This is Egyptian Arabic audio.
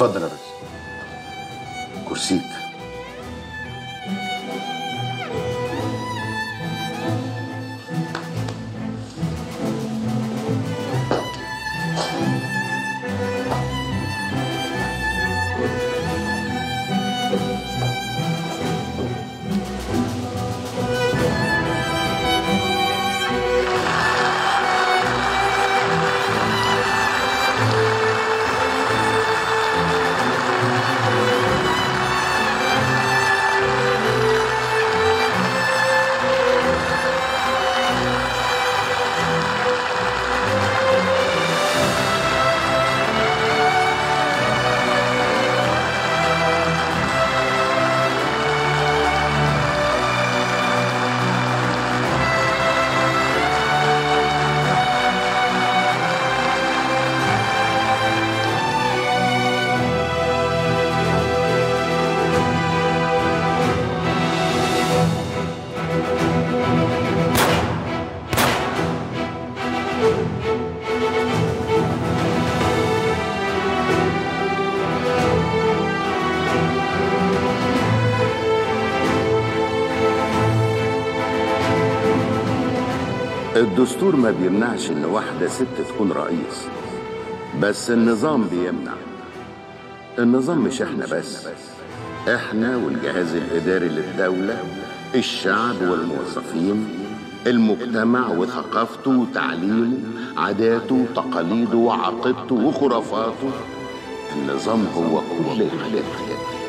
اتفضل يا ريس كرسيك الدستور ما بيمنعش ان واحدة ست تكون رئيس بس النظام بيمنع النظام مش احنا بس احنا والجهاز الاداري للدولة الشعب والموظفين المجتمع وثقافته وتعليمه عاداته وتقاليده وعقيدته وخرافاته النظام هو كل الحاجات دي